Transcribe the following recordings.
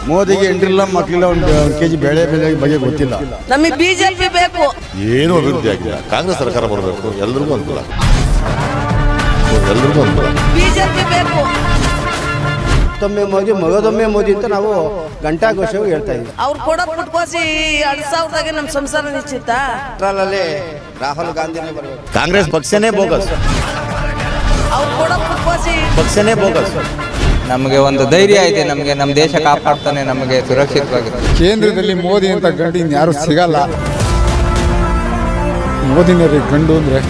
ಮೋದಿಗೆ ಎಂಟ್ರಿಲ್ಲ ಮಕ್ಕಳಿಲ್ಲ ಒಂದು ಕೆ ಜಿ ಬೆಳೆ ಬೆಲೆ ಬಗ್ಗೆ ಗೊತ್ತಿಲ್ಲ ನಮಗೆ ಬಿಜೆಪಿ ಬೇಕು ಏನೂ ಅಭಿವೃದ್ಧಿ ಆಗಿಲ್ಲ ಕಾಂಗ್ರೆಸ್ ಸರ್ಕಾರ ಬರಬೇಕು ಎಲ್ರಿಗೂ ಅನುಕೂಲ ಎಲ್ರಿಗೂ ಅನುಕೂಲ ಬಿಜೆಪಿ ಬೇಕು ಮತ್ತೊಮ್ಮೆ ಮೋದಿ ಮಗದೊಮ್ಮೆ ಮೋದಿ ಅಂತ ನಾವು ಗಂಟಾಘೋಷವಾಗಿ ಹೇಳ್ತಾ ಇದ್ದೀವಿ ಅವ್ರು ಕೊಡೋ ಪುಟ್ಕೋಸಿ ಎರಡ್ ಸಾವಿರದಾಗೆ ನಮ್ಮ ಸಂಸಾರ ನಿಶ್ಚಿತ ಅಷ್ಟರಲ್ಲಿ ರಾಹುಲ್ ಗಾಂಧಿನೇ ಬರಬೇಕು ಕಾಂಗ್ರೆಸ್ ಪಕ್ಷನೇ ಬೋಗಸ್ ಅವ್ರು ಕೊಡೋ ಪುಟ್ಕೋಸಿ ಪಕ್ಷನೇ ಬೋಗಸ್ ನಮಗೆ ಒಂದು ಧೈರ್ಯ ಇದೆ ನಮಗೆ ನಮ್ಮ ದೇಶ ಕಾಪಾಡ್ತಾನೆ ನಮಗೆ ಸುರಕ್ಷಿತವಾಗಿದೆ ಕೇಂದ್ರದಲ್ಲಿ ಮೋದಿ ಅಂತ ಗಂಡು ಇನ್ಯಾರು ಸಿಗಲ್ಲ ಮೋದಿನೇ ರೀ ಗಂಡು ಅಂದರೆ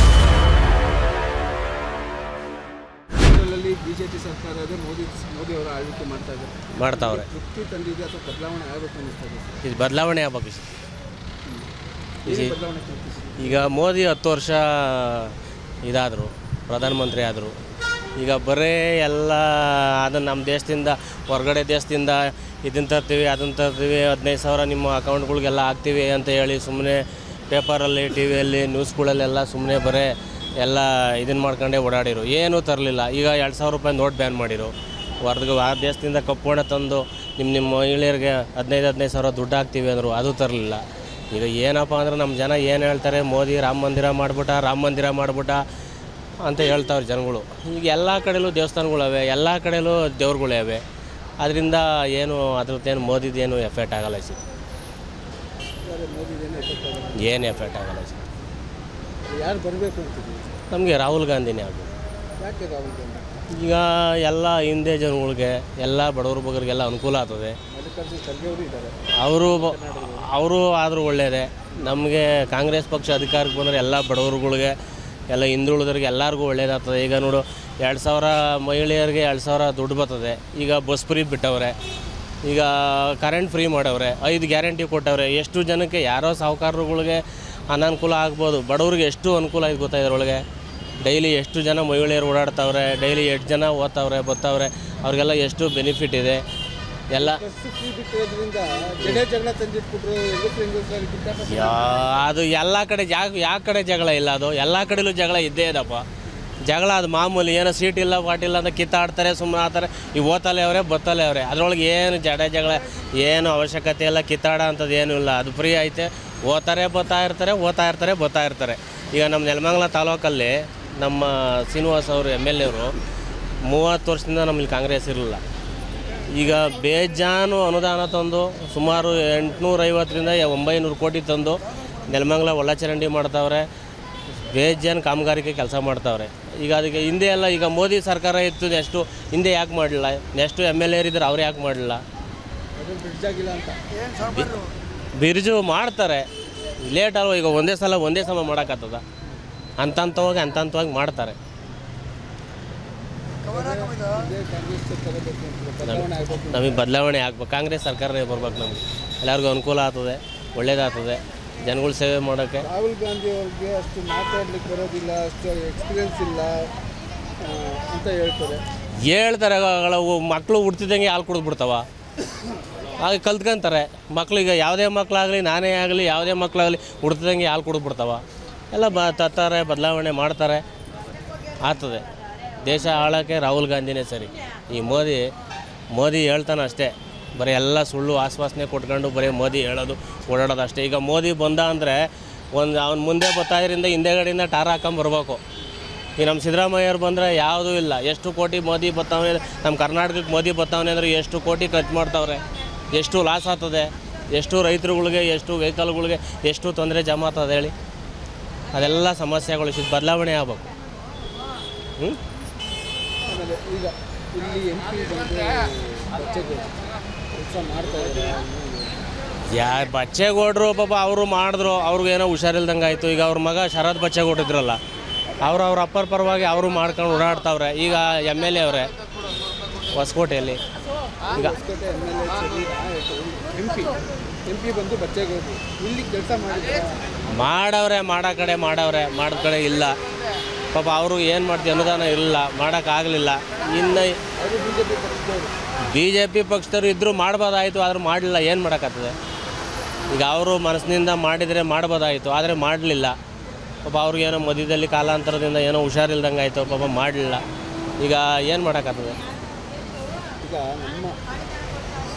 ಬಿಜೆಪಿ ಸರ್ಕಾರ ಇದೆ ಮೋದಿ ಮೋದಿ ಅವರ ಆಳ್ವಿಕೆ ಮಾಡ್ತಾ ಇದ್ದಾರೆ ಮಾಡ್ತಾವ್ರೆ ತೃಪ್ತಿ ತಂದಿದೆ ಅಥವಾ ಬದಲಾವಣೆ ಆಗಬೇಕು ಅನ್ನಿಸ್ತಾ ಇದೆ ಇದು ಬದಲಾವಣೆ ಆಗ್ಬೇಕು ಸರ್. ಏನ್ ಬದಲಾವಣೆ ಕಲ್ಪಿಸಿದೆ? ಈಗ ಮೋದಿ ಹತ್ತು ವರ್ಷ ಇದಾದರು ಪ್ರಧಾನಮಂತ್ರಿ ಆದರು ಈಗ ಬರೀ ಎಲ್ಲ ಅದನ್ನು ನಮ್ಮ ದೇಶದಿಂದ ಹೊರಗಡೆ ದೇಶದಿಂದ ಇದನ್ನು ತರ್ತೀವಿ ಅದನ್ನು ತರ್ತೀವಿ ಹದಿನೈದು ಸಾವಿರ ನಿಮ್ಮ ಅಕೌಂಟ್ಗಳಿಗೆಲ್ಲ ಹಾಕ್ತೀವಿ ಅಂತ ಹೇಳಿ ಸುಮ್ಮನೆ ಪೇಪರಲ್ಲಿ ಟಿ ವಿಯಲ್ಲಿ ನ್ಯೂಸ್ಗಳಲ್ಲೆಲ್ಲ ಸುಮ್ಮನೆ ಬರೀ ಎಲ್ಲ ಇದನ್ನು ಮಾಡ್ಕೊಂಡೇ ಓಡಾಡಿರು ಏನೂ ತರಲಿಲ್ಲ ಈಗ ಎರಡು ಸಾವಿರ ರೂಪಾಯಿ ನೋಟ್ ಬ್ಯಾನ್ ಮಾಡಿರು ಹೊರಗೆ ಆ ದೇಶದಿಂದ ಕಪ್ಪು ಹಣ ತಂದು ನಿಮ್ಮ ನಿಮ್ಮ ಮಹಿಳೆಯರಿಗೆ ಹದಿನೈದು ಹದಿನೈದು ಸಾವಿರ ದುಡ್ಡು ಹಾಕ್ತೀವಿ ಅಂದರು ಅದು ತರಲಿಲ್ಲ ಈಗ ಏನಪ್ಪ ಅಂದ್ರೆ ನಮ್ಮ ಜನ ಏನು ಹೇಳ್ತಾರೆ ಮೋದಿ ರಾಮ ಮಂದಿರ ಮಾಡ್ಬಿಟ್ಟ ರಾಮ ಮಂದಿರ ಮಾಡ್ಬಿಟ್ಟ ಅಂತ ಹೇಳ್ತಾವ್ರೆ ಜನಗಳು ಈಗ ಎಲ್ಲ ಕಡೆಯಲ್ಲೂ ದೇವಸ್ಥಾನಗಳವೆ ಎಲ್ಲ ಕಡೆಯಲ್ಲೂ ದೇವ್ರುಗಳಿವೆ ಅದರಿಂದ ಏನು ಅದ್ರದ್ದೇನು ಮೋದಿದೇನು ಎಫೆಕ್ಟ್ ಆಗಲ್ಲ ಸರ್ ಏನು ಎಫೆಕ್ಟ್ ಆಗಲ್ಲ ಸರ್ ಯಾರು ಬರಬೇಕು ಅಂತಿದ್ದೀವಿ ನಮಗೆ ರಾಹುಲ್ ಗಾಂಧಿನೇ ಆಗಬೇಕು ಯಾಕೆ ರಾಹುಲ್ ಗಾಂಧಿ ಈಗ ಎಲ್ಲ ಹಿಂದೆ ಜನಗಳಿಗೆ ಎಲ್ಲ ಬಡವ್ರ ಬಗ್ಗರಿಗೆಲ್ಲ ಅನುಕೂಲ ಆಗ್ತದೆ ಮಲ್ಲಿಕಾರ್ಜುನ್ ಖರ್ಗೆ ಅವರು ಇದ್ದಾರೆ ಅವರು ಅವರು ಆದರೂ ಒಳ್ಳೆಯದೇ ನಮಗೆ ಕಾಂಗ್ರೆಸ್ ಪಕ್ಷ ಅಧಿಕಾರಕ್ಕೆ ಬಂದರೆ ಎಲ್ಲ ಬಡವರುಗಳಿಗೆ ಎಲ್ಲ ಹಿಂದುಳಿದವ್ರಿಗೆ ಎಲ್ಲರಿಗೂ ಒಳ್ಳೇದಾಗ್ತದೆ ಈಗ ನೋಡು ಎರಡು ಸಾವಿರ ಮಹಿಳೆಯರಿಗೆ ಎರಡು ಸಾವಿರ ದುಡ್ಡು ಬರ್ತದೆ ಈಗ ಬಸ್ ಫ್ರೀ ಬಿಟ್ಟವ್ರೆ ಈಗ ಕರೆಂಟ್ ಫ್ರೀ ಮಾಡವ್ರೆ ಐದು ಗ್ಯಾರಂಟಿ ಕೊಟ್ಟವ್ರೆ ಎಷ್ಟು ಜನಕ್ಕೆ ಯಾರೋ ಸಾಹುಕಾರರುಗಳಿಗೆ ಅನಾನುಕೂಲ ಆಗ್ಬೋದು ಬಡವ್ರಿಗೆ ಎಷ್ಟು ಅನುಕೂಲ ಆಯ್ತು ಗೊತ್ತಾ ಇದ್ರೊಳಗೆ ಡೈಲಿ ಎಷ್ಟು ಜನ ಮಹಿಳೆಯರು ಓಡಾಡ್ತಾವ್ರೆ ಡೈಲಿ ಎಷ್ಟು ಜನ ಓದ್ತಾವ್ರೆ ಬರ್ತಾವ್ರೆ ಅವ್ರಿಗೆಲ್ಲ ಎಷ್ಟು ಬೆನಿಫಿಟ್ ಇದೆ ಎಲ್ಲ ಬಸ್ ಫ್ರೀ ಬಿಟ್ಟಿರೋದ್ರಿಂದ ಜಡೆ ಜಗಳ ತಂದಿಟ್ಬಿಟ್ರು ಹೆಂಗಸ್ರು ಹೆಂಗಸ್ರಲ್ಲಿ ಕಿತ್ತಾಟ ಯಾ- ಅದು ಎಲ್ಲ ಕಡೆ ಜಾಗ ಯಾವ ಕಡೆ ಜಗಳ ಇಲ್ಲ ಅದು ಎಲ್ಲ ಕಡೆಲೂ ಜಗಳ ಇದ್ದೇ ಇದಪ್ಪ ಜಗಳ ಅದು ಮಾಮೂಲಿ ಏನೋ ಸೀಟ್ ಇಲ್ಲ ಪಾಟ್ ಇಲ್ಲ ಅಂತ ಕಿತ್ತಾಡ್ತಾರೆ ಸುಮ್ಮನೆ ಆಡ್ತಾರೆ ಈಗ ಓತಲೆ ಅವರೇ ಬತ್ತಲೆ ಅವರೇ ಅದರೊಳಗೆ ಏನು ಜಡ ಜಗಳ ಏನು ಅವಶ್ಯಕತೆ ಇಲ್ಲ ಕಿತ್ತಾಡೋ ಅಂಥದ್ದು ಏನೂ ಇಲ್ಲ ಅದು ಫ್ರೀ ಐತೆ ಓದ್ತಾರೆ ಬತ್ತಾ ಇರ್ತಾರೆ ಓದ್ತಾ ಇರ್ತಾರೆ ಬತ್ತಾ ಇರ್ತಾರೆ ಈಗ ನಮ್ಮ ನೆಲಮಂಗಲ ತಾಲೂಕಲ್ಲಿ ನಮ್ಮ ಶ್ರೀನಿವಾಸ್ ಅವರು ಎಮ್ ಎಲ್ ಎವರು ಮೂವತ್ತು ವರ್ಷದಿಂದ ನಮ್ಮಲ್ಲಿ ಕಾಂಗ್ರೆಸ್ ಇರಲಿಲ್ಲ ಈಗ ಬೇಜಾನು ಅನುದಾನ ತಂದು ಸುಮಾರು ಎಂಟುನೂರೈವತ್ತರಿಂದ ಒಂಬೈನೂರು ಕೋಟಿ ತಂದು ನೆಲಮಂಗಲ ಒಳಚರಂಡಿ ಮಾಡ್ತಾವ್ರೆ ಬೇಜಾನ್ ಕಾಮಗಾರಿಕೆ ಕೆಲಸ ಮಾಡ್ತಾವ್ರೆ ಈಗ ಅದಕ್ಕೆ ಹಿಂದೆ ಎಲ್ಲ ಈಗ ಮೋದಿ ಸರ್ಕಾರ ಇತ್ತು ನೆಕ್ಸ್ಟು ಹಿಂದೆ ಯಾಕೆ ಮಾಡಲಿಲ್ಲ ನೆಕ್ಸ್ಟು ಎಮ್ ಎಲ್ ಎರಿದ್ರೆ ಅವ್ರು ಯಾಕೆ ಮಾಡಲಿಲ್ಲ ಅದು ಬ್ರಿಡ್ಜ್ ಆಗಿಲ್ಲ ಅಂತ ಬಿರ್ಜು ಮಾಡ್ತಾರೆ ಲೇಟ್ ಅಲ್ವ ಈಗ ಒಂದೇ ಸಲ ಒಂದೇ ಸಮ ಮಾಡೋಕ್ಕಾಗ್ತದ ಅಂತಂತವಾಗಿ ಅಂತಂತವಾಗಿ ಮಾಡ್ತಾರೆ ಇದೇ ಕಾಂಗ್ರೆಸ್ ತರಬೇಕು ಅಂತ ಬದಲಾವಣೆ ಆಗಬೇಕು ನಮಗೆ ಬದಲಾವಣೆ ಆಗ್ಬೇಕು ಕಾಂಗ್ರೆಸ್ ಸರ್ಕಾರನೇ ಬರ್ಬೇಕು ನಮಗೆ ಎಲ್ಲರಿಗೂ ಅನುಕೂಲ ಆಗ್ತದೆ ಒಳ್ಳೇದಾಗ್ತದೆ ಜನಗಳ ಸೇವೆ ಮಾಡೋಕ್ಕೆ ರಾಹುಲ್ ಗಾಂಧಿ ಅವ್ರಿಗೆ ಅಷ್ಟು ಮಾತಾಡ್ಲಿಕ್ಕೆ ಬರೋದಿಲ್ಲ ಅಷ್ಟು ಎಕ್ಸ್ಪೀರಿಯನ್ಸ್ ಇಲ್ಲ ಆ, ಅಂತ ಹೇಳ್ತಾರೆ ಹೇಳ್ತಾರೆ ಅವು ಮಕ್ಕಳು ಹುಡ್ತಿದ್ದಂಗೆ ಹಾಲು ಕುಡಿದು ಬಿಡ್ತಾವ ಹಾಗೆ ಕಲ್ತ್ಕೊಂತಾರೆ ಮಕ್ಳಿಗೆ ಯಾವುದೇ ಮಕ್ಕಳಾಗಲಿ ನಾನೇ ಆಗಲಿ ಯಾವುದೇ ಮಕ್ಕಳಾಗಲಿ ಹುಡ್ತಿದ್ದಂಗೆ ಹಾಲು ಕುಡಿದು ಬಿಡ್ತಾವ ಎಲ್ಲ ಬ ತತ್ತಾರೆ ಬದಲಾವಣೆ ಮಾಡ್ತಾರೆ ಆಗ್ತದೆ ದೇಶ ಆಳೋಕ್ಕೆ ರಾಹುಲ್ ಗಾಂಧಿನೇ ಸರಿ ಈ ಮೋದಿ ಮೋದಿ ಹೇಳ್ತಾನೆ ಅಷ್ಟೇ ಬರೀ ಎಲ್ಲ ಸುಳ್ಳು ಆಶ್ವಾಸನೆ ಕೊಟ್ಕೊಂಡು ಬರೀ ಮೋದಿ ಹೇಳೋದು ಓಡಾಡೋದು ಅಷ್ಟೇ ಈಗ ಮೋದಿ ಬಂದ ಅಂದರೆ ಒಂದು ಅವ್ನು ಮುಂದೆ ಬತ್ತಾದ್ರಿಂದ ಹಿಂದೆಗಡೆಯಿಂದ ಟಾರ್ ಹಾಕೊಂಡ್ ಬರ್ಬೇಕು ಈ ನಮ್ಮ ಸಿದ್ದರಾಮಯ್ಯವ್ರು ಬಂದರೆ ಯಾವುದೂ ಇಲ್ಲ ಎಷ್ಟು ಕೋಟಿ ಮೋದಿ ಬತ್ತಾವನೆ ನಮ್ಮ ಕರ್ನಾಟಕಕ್ಕೆ ಮೋದಿ ಬತ್ತಾವನೆ ಅಂದರೆ ಎಷ್ಟು ಕೋಟಿ ಖರ್ಚು ಮಾಡ್ತಾವ್ರೆ ಎಷ್ಟು ಲಾಸ್ ಆಗ್ತದೆ ಎಷ್ಟು ರೈತರುಗಳಿಗೆ ಎಷ್ಟು ವೆಹಿಕಲ್ಗಳಿಗೆ ಎಷ್ಟು ತೊಂದರೆ ಜಮಾ ಆಗ್ತದೆ ಹೇಳಿ ಅದೆಲ್ಲ ಸಮಸ್ಯೆಗಳು ಇದು ಬದಲಾವಣೆ ಆಗ್ಬೇಕು ಹ್ಞೂ ಆಮೇಲೆ ಈಗ ಇಲ್ಲಿ ಎಂ ಪಿ ಬಂದು ಬಚ್ಚೇಗೌಡ ಕೆಲಸ ಮಾಡ್ತಾ ಇದ್ದಾರೆ ಯಾ ಬಚ್ಚೇಗೌಡರು ಪಾಪ ಅವರು ಮಾಡಿದ್ರು ಅವ್ರಿಗೇನೋ ಹುಷಾರಿಲ್ದಂಗೆ ಆಯಿತು ಈಗ ಅವ್ರ ಮಗ ಶರತ್ ಬಚ್ಚೇಗೌಡ ಇದ್ರಲ್ಲ ಅವ್ರು ಅವ್ರ ಅಪ್ಪರ ಪರವಾಗಿ ಅವರು ಮಾಡ್ಕೊಂಡು ಓಡಾಡ್ತಾವ್ರೆ ಈಗ ಎಮ್ ಎಲ್ ಎ ಅವರೇ ಹೊಸಕೋಟೆಯಲ್ಲಿ ಈಗ ಹೊಸಕೋಟೆ M L A M P M P ಬಂದು ಬಚ್ಚೇಗೌಡರು ಇಲ್ಲಿ ಕೆಲಸ ಮಾಡಿದ್ದಾರೆ ಮಾಡವ್ರೆ ಮಾಡೋ ಕಡೆ ಮಾಡವ್ರೆ ಮಾಡಿದ ಕಡೆ ಇಲ್ಲ ಪಾಪ ಅವರು ಏನು ಮಾಡ್ತೀವಿ ಅನುದಾನ ಇಲ್ಲ ಮಾಡೋಕ್ಕಾಗಲಿಲ್ಲ ಇನ್ನು ಅವರು ಬಿ ಜೆ ಪಿ ಪಕ್ಷದವರು ಬಿ ಜೆ ಪಿ ಪಕ್ಷದವ್ರು ಇದ್ದರೂ ಮಾಡ್ಬೋದಾಯಿತು ಆದರೂ ಮಾಡಲಿಲ್ಲ ಏನು ಮಾಡೋಕ್ಕಾಗ್ತದೆ ಈಗ ಅವರು ಮನಸ್ಸಿನಿಂದ ಮಾಡಿದರೆ ಮಾಡ್ಬೋದಾಯಿತು ಆದರೆ ಮಾಡಲಿಲ್ಲ ಪಾಪ ಅವ್ರಿಗೇನೋ ಮಧ್ಯದಲ್ಲಿ ಕಾಲಾಂತರದಿಂದ ಏನೋ ಹುಷಾರಿಲ್ದಂಗೆ ಆಯಿತು ಪಾಪ ಮಾಡಲಿಲ್ಲ ಈಗ ಏನು ಮಾಡೋಕ್ಕಾಗ್ತದೆ ಈಗ ನಮ್ಮ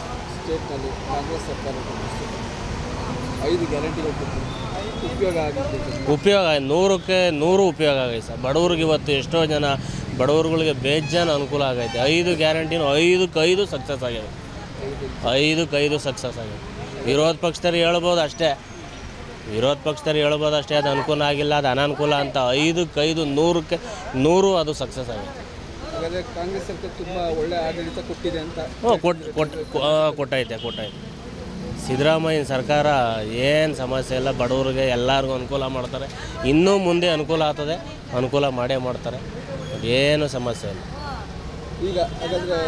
ಸ್ಟೇಟ್ನಲ್ಲಿ ಕಾಂಗ್ರೆಸ್ ಸರ್ಕಾರ ಪ್ರಸ್ತುತ ಐದು ಗ್ಯಾರಂಟಿಗಳು ಕೊಟ್ಟಿದೆ ಉಪಯೋಗ ಆಗಿದ್ದು ಉಪಯೋಗ ನೂರಕ್ಕೆ ನೂರು ಉಪಯೋಗ ಆಗೈತೆ ಸರ್ ಬಡವ್ರಿಗೆ ಇವತ್ತು ಎಷ್ಟೋ ಜನ ಬಡವ್ರುಗಳಿಗೆ ಬೇಜಾನ್ ಅನುಕೂಲ ಆಗೈತೆ ಐದು ಗ್ಯಾರಂಟಿನೂ ಐದಕ್ಕೆ ಐದು ಸಕ್ಸಸ್ ಆಗಿದೆ ಐದಕ್ಕೆ ಐದು ಸಕ್ಸಸ್ ಆಗಿದೆ ವಿರೋಧ ಪಕ್ಷದವ್ರು ಹೇಳ್ಬೋದು ಅಷ್ಟೇ ವಿರೋಧ ಪಕ್ಷದವ್ರು ಹೇಳ್ಬೋದು ಅಷ್ಟೇ ಅದು ಅನುಕೂಲ ಆಗಿಲ್ಲ ಅದು ಅನಾನುಕೂಲ ಅಂತ ಐದಕ್ಕೆ ಐದು ನೂರಕ್ಕೆ ನೂರು ಅದು ಸಕ್ಸಸ್ ಆಗಿದೆ ಹಾಗಾದರೆ ಕಾಂಗ್ರೆಸ್ ಸರ್ಕಾರ ತುಂಬ ಒಳ್ಳೆ ಆಡಳಿತ ಕೊಟ್ಟಿದೆ ಅಂತ ಹ್ಞೂ ಕೊಟ್ಟು ಕೊಟ್ಟು ಕೊಟ್ಟೈತೆ ಕೊಟ್ಟೈತೆ ಸಿದ್ದರಾಮಯ್ಯನ ಸರ್ಕಾರ ಏನು ಸಮಸ್ಯೆ ಇಲ್ಲ ಬಡವ್ರಿಗೆ ಎಲ್ಲರಿಗೂ ಅನುಕೂಲ ಮಾಡ್ತಾರೆ ಇನ್ನೂ ಮುಂದೆ ಅನುಕೂಲ ಆಗ್ತದೆ ಅನುಕೂಲ ಮಾಡೇ ಮಾಡ್ತಾರೆ ಏನು ಸಮಸ್ಯೆ ಇಲ್ಲ ಈಗ ಹಾಗಾದರೆ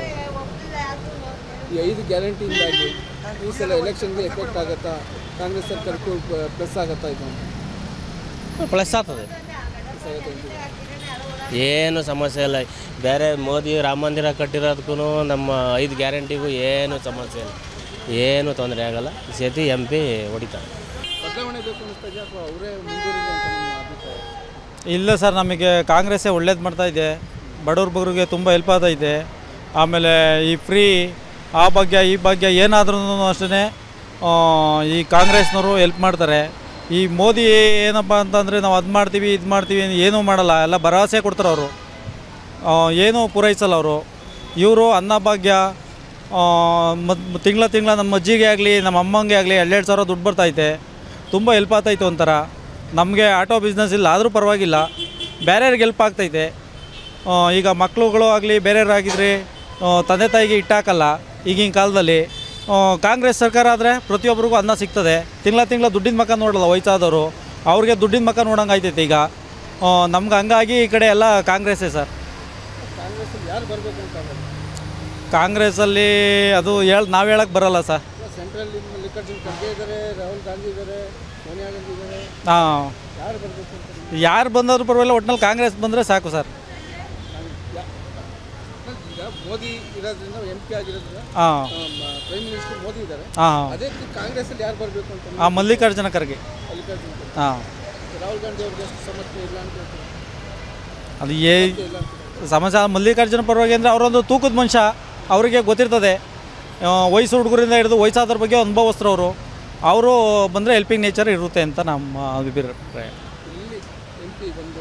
ಈ ಐದು ಗ್ಯಾರಂಟಿಯಿಂದಾಗಿ ಈ ಸಲ ಎಲೆಕ್ಷನ್ಗೆ ಎಫೆಕ್ಟ್ ಆಗುತ್ತಾ ಕಾಂಗ್ರೆಸ್ ಸರ್ಕಾರಕ್ಕೂ ಪ್ಲಸ್ ಆಗುತ್ತಾ ಇದು ಪ್ಲಸ್ ಆಗ್ತದೆ ಪ್ಲಸ್ ಆಗುತ್ತೆ ಅಂತೀರಾ? ಏನು ಸಮಸ್ಯೆ ಇಲ್ಲ ಬೇರೆ ಮೋದಿ ರಾಮ ಮಂದಿರ ಕಟ್ಟಿರೋದಕ್ಕೂ ನಮ್ಮ ಐದು ಗ್ಯಾರಂಟಿಗೂ ಏನು ಸಮಸ್ಯೆ ಇಲ್ಲ ಏನು ತೊಂದರೆ ಆಗಲ್ಲ ಈ ಸತಿ ಎಂ ಪಿ ಹೊಡಿತಾರೆ ಬದಲಾವಣೆ ಬೇಕು ಅನ್ನಿಸ್ತಾ ಇದೆಯಾ ಅಥವಾ ಅವರೇ ಮುಂದುವರಿಲಿ ಅಂತ ನಿಮ್ಮ ಅಭಿಪ್ರಾಯ ಇಲ್ಲ ಸರ್ ನಮಗೆ ಕಾಂಗ್ರೆಸ್ಸೇ ಒಳ್ಳೇದು ಮಾಡ್ತಾ ಇದೆ ಬಡವ್ರ ಬಗ್ಗರಿಗೆ ತುಂಬ ಹೆಲ್ಪ್ ಆಗ್ತೈತೆ ಆಮೇಲೆ ಈ ಫ್ರೀ ಆ ಭಾಗ್ಯ ಈ ಭಾಗ್ಯ ಏನಾದ್ರೂ ಅಷ್ಟೇ ಈ ಕಾಂಗ್ರೆಸ್ನವರು ಹೆಲ್ಪ್ ಮಾಡ್ತಾರೆ ಈ ಮೋದಿ ಏನಪ್ಪ ಅಂತಂದರೆ ನಾವು ಅದು ಮಾಡ್ತೀವಿ ಇದು ಮಾಡ್ತೀವಿ ಏನೂ ಮಾಡಲ್ಲ ಎಲ್ಲ ಭರವಸೆ ಕೊಡ್ತಾರೆ ಅವರು ಏನೂ ಪೂರೈಸಲ್ಲ ಅವರು ಇವರು ಅನ್ನಭಾಗ್ಯ ಮದ್ ತಿಂಗಳ ತಿಂಗಳ ನಮ್ಮ ಅಜ್ಜಿಗೆ ಆಗಲಿ ನಮ್ಮ ಅಮ್ಮಂಗೆ ಆಗಲಿ ಎರಡೆರಡು ಸಾವಿರ ದುಡ್ಡು ಬರ್ತೈತೆ ತುಂಬ ಹೆಲ್ಪ್ ಆಗ್ತೈತೆ ಒಂಥರ ನಮಗೆ ಆಟೋ ಬಿಸ್ನೆಸ್ ಇಲ್ಲ ಆದರೂ ಪರವಾಗಿಲ್ಲ ಬೇರೆಯವ್ರಿಗೆ ಹೆಲ್ಪ್ ಆಗ್ತೈತೆ ಆ, ಈಗ ಮಕ್ಕಳುಗಳು ಆಗಲಿ ಬೇರೆಯವರಾಗಿದ್ರೆ ತಂದೆ ತಾಯಿಗೆ ಇಟ್ಟಾಕಲ್ಲ ಈಗಿನ ಕಾಲದಲ್ಲಿ ಆ, ಕಾಂಗ್ರೆಸ್ ಸರ್ಕಾರ ಆದರೆ ಪ್ರತಿಯೊಬ್ಬರಿಗೂ ಅನ್ನ ಸಿಗ್ತದೆ ತಿಂಗಳ ತಿಂಗಳ ದುಡ್ಡಿನ ಮಕ್ಕ ನೋಡಲ್ಲ ವಯಸ್ಸಾದವರು ಅವ್ರಿಗೆ ದುಡ್ಡಿನ ಮಕ್ಕ ನೋಡಂಗೆ ಆಯ್ತೈತೆ ಈಗ ನಮ್ಗೆ ಹಂಗಾಗಿ ಈ ಕಡೆ ಎಲ್ಲ ಕಾಂಗ್ರೆಸ್ಸೇ ಸರ್ ಕಾಂಗ್ರೆಸ್ಸಲ್ಲಿ ಯಾರು ಬರಬೇಕು ಅಂತ ಆಗುತ್ತೆ? ಕಾಂಗ್ರೆಸ್ಸಲ್ಲಿ ಅದು ಹೇಳಿ ನಾವು ಹೇಳಕ್ಕೆ ಬರಲ್ಲ ಸರ್ ಈಗ ಸೆಂಟ್ರಲ್ ಮಲ್ಲಿಕಾರ್ಜುನ್ ಖರ್ಗೆ ಇದ್ದಾರೆ ರಾಹುಲ್ ಗಾಂಧಿ ಇದ್ದಾರೆ ಸೋನಿಯಾ ಗಾಂಧಿ ಇದ್ದಾರೆ ಹಾಂ ಯಾರು ಬರಬೇಕು ಅಂತ ಯಾರು ಬಂದರೂ ಪರವಾಗಿಲ್ಲ ಒಟ್ನಲ್ಲಿ ಕಾಂಗ್ರೆಸ್ ಬಂದರೆ ಸಾಕು ಸರ್ ಈಗ ಮೋದಿ ಇರೋದ್ರಿಂದ ಎಂ ಪಿ ಆಗಿರೋದ್ರಿಂದ ಹಾಂ ಪ್ರೈಮ್ ಮಿನಿಸ್ಟರ್ ಮೋದಿ ಇದ್ದಾರೆ ಹಾಂ ಅದೇ ರೀತಿ ಕಾಂಗ್ರೆಸ್ಸಲ್ಲಿ ಯಾರು ಬರಬೇಕು ಅಂತ ಹಾಂ ಮಲ್ಲಿಕಾರ್ಜುನ ಖರ್ಗೆ ಮಲ್ಲಿಕಾರ್ಜುನ್ ಖರ್ಗೆ. ಹಾಂ ರಾಹುಲ್ ಗಾಂಧಿ ಅವ್ರಿಗೆ ಎಷ್ಟು ಸಮಸ್ಯೆ ಇಲ್ಲ ಅಂತ ಹೇಳ್ತಾರೆ ಅದು ಏ ಇಲ್ಲ ಅಂತ ಸಮಸ್ಯೆ ಮಲ್ಲಿಕಾರ್ಜುನ ಪರವಾಗಿ ಅಂದರೆ ಅವರೊಂದು ತೂಕದ ಮನುಷ್ಯ ಅವರಿಗೆ ಗೊತ್ತಿರ್ತದೆ ಆ, ವಯಸ್ಸು ಹುಡುಗರಿಂದ ಹಿಡಿದು ವಯಸ್ಸಾದ್ರ ಬಗ್ಗೆ ಅನುಭವಸ್ಥರು ಅವರು ಅವರು ಬಂದರೆ ಹೆಲ್ಪಿಂಗ್ ನೇಚರ್ ಇರುತ್ತೆ ಅಂತ ನಮ್ಮ ಅಭಿಪ್ರಾಯ ಇಲ್ಲಿ ಎಂ ಪಿ ಬಂದು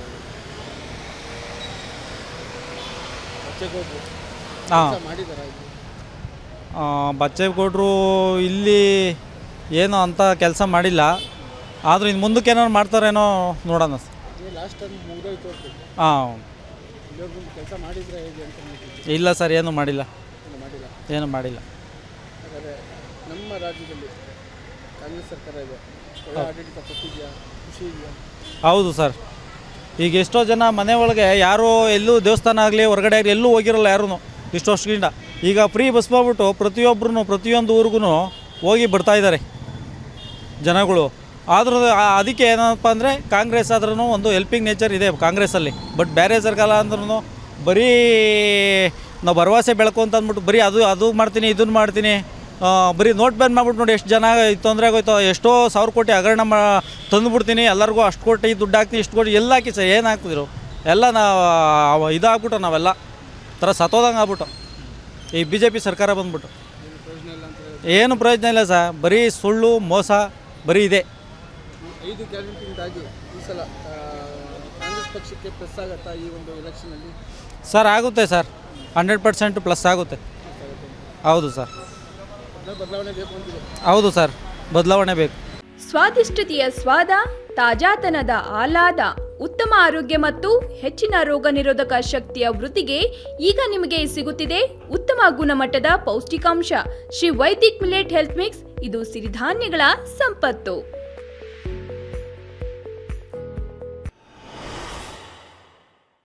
ಬಚ್ಚೇಗೌಡರು ಹಾಂ ಮಾಡಿದಾರ ಇದು ಬಚ್ಚೇಗೌಡರು ಇಲ್ಲಿ ಏನು ಅಂತ ಕೆಲಸ ಮಾಡಿಲ್ಲ ಆದರೂ ಇನ್ನು ಮುಂದಕ್ಕೆ ಏನಾದ್ರು ಮಾಡ್ತಾರೇನೋ ನೋಡೋಣ ಲಾಸ್ಟ್ ಟೈಮ್ ಮುಗಿದೋಯ್ತು ಅಂತ ಹಾಂ ಇಲ್ಲೊಬ್ರು ಕೆಲಸ ಮಾಡಿದ್ರೆ ಹೇಗೆ ಅಂತ ನೋಡ್ತಿದ್ದೆ. ಇಲ್ಲ ಸರ್ ಏನು ಮಾಡಿಲ್ಲ ಇನ್ನು ಮಾಡಿಲ್ಲ ಏನು ಮಾಡಿಲ್ಲ ಹಾಗಾದರೆ ನಮ್ಮ ರಾಜ್ಯದಲ್ಲಿ ಕಾಂಗ್ರೆಸ್ ಸರ್ಕಾರ ಇದೆ ಒಳ್ಳೆ ಆಡಳಿತ ಕೊಟ್ಟಿದ್ಯಾ ಖುಷಿ ಇದೆಯಾ ಹೌದು ಸರ್ ಈಗ ಎಷ್ಟೋ ಜನ ಮನೆ ಒಳಗೆ ಯಾರೂ ಎಲ್ಲೂ ದೇವಸ್ಥಾನ ಆಗಲಿ ಹೊರಗಡೆ ಆಗಲಿ ಎಲ್ಲೂ ಹೋಗಿರಲ್ಲ ಯಾರೂ ಇಷ್ಟು ವರ್ಷದಿಂದ ಈಗ ಫ್ರೀ ಬಸ್ ಮಾಡ್ಬಿಟ್ಟು ಪ್ರತಿಯೊಬ್ಬರೂ ಪ್ರತಿಯೊಂದು ಊರಿಗೂ ಹೋಗಿ ಬಿಡ್ತಾ ಇದ್ದಾರೆ ಜನಗಳು ಆದರೂ ಆ- ಅದಕ್ಕೆ ಏನಪ್ಪ ಅಂದರೆ ಕಾಂಗ್ರೆಸ್ ಆದ್ರೂ ಒಂದು ಹೆಲ್ಪಿಂಗ್ ನೇಚರ್ ಇದೆ ಕಾಂಗ್ರೆಸ್ಸಲ್ಲಿ ಬಟ್ ಬೇರೆ ಸರ್ಕಾರ ಅಂದ್ರೂ ಬರೀ ನಾವು ಭರವಸೆ ಬೆಳಕು ಅಂತ ಅಂದ್ಬಿಟ್ಟು ಬರೀ ಅದು ಅದು ಮಾಡ್ತೀನಿ ಇದನ್ನು ಮಾಡ್ತೀನಿ ಆ, ಬರೀ ನೋಟ್ ಬ್ಯಾನ್ ಮಾಡ್ಬಿಟ್ಟು ನೋಡಿ ಎಷ್ಟು ಜನ ತೊಂದರೆ ಆಗೋಯ್ತು ಎಷ್ಟೋ ಸಾವಿರ ಕೋಟಿ ಹಗರಣ ಮಾ ತಂದುಬಿಡ್ತೀನಿ ಎಲ್ಲರಿಗೂ ಅಷ್ಟು ಕೋಟಿ ದುಡ್ಡು ಹಾಕ್ತೀನಿ ಇಷ್ಟು ಕೋಟಿ ಎಲ್ಲ ಹಾಕಿ ಸರ್ ಏನು ಹಾಕ್ತಿದ್ರು ಎಲ್ಲ ನಾವು ಇದಾಗ್ಬಿಟ್ಟು ನಾವೆಲ್ಲ ಥರ ಸತ್ತೋದಂಗೆ ಆಗ್ಬಿಟ್ಟು ಈ ಬಿ ಜೆ ಪಿ ಸರ್ಕಾರ ಬಂದ್ಬಿಟ್ಟು ಏನು ಪ್ರಯೋಜನ ಇಲ್ಲ ಸರ್ ಬರೀ ಸುಳ್ಳು ಮೋಸ ಬರೀ ಇದೆ ಐದು ಗ್ಯಾರಂಟಿಯಿಂದಾಗಿ ಈ ಸಲ ಆ, ಕಾಂಗ್ರೆಸ್ ಪಕ್ಷಕ್ಕೆ ಪ್ಲಸ್ ಆಗತ್ತಾ ಈ ಒಂದು ಎಲೆಕ್ಷನಲ್ಲಿ ಸರ್ ಆಗುತ್ತೆ ಸರ್ ಹಂಡ್ರೆಡ್ ಪರ್ಸೆಂಟ್ ಪ್ಲಸ್ ಆಗುತ್ತೆ ಹೌದು ಸರ್ ಬದಲಾವಣೆ ಬೇಕು ಅಂತಿದೆ ಹೌದು ಸರ್ ಬದಲಾವಣೆ ಬೇಕು ಸ್ವಾದಿಷ್ಟತೆಯ ಸ್ವಾದ ತಾಜಾತನದ ಆಹ್ಲಾದ ಉತ್ತಮ ಆರೋಗ್ಯ ಮತ್ತು ಹೆಚ್ಚಿನ ರೋಗ ನಿರೋಧಕ ಶಕ್ತಿಯ ವೃದ್ಧಿಗೆ ಈಗ ನಿಮಗೆ ಸಿಗುತ್ತಿದೆ ಉತ್ತಮ ಗುಣಮಟ್ಟದ ಪೌಷ್ಟಿಕಾಂಶ Shri Vaidik millet health mix ಇದು ಸಿರಿಧಾನ್ಯಗಳ ಸಂಪತ್ತು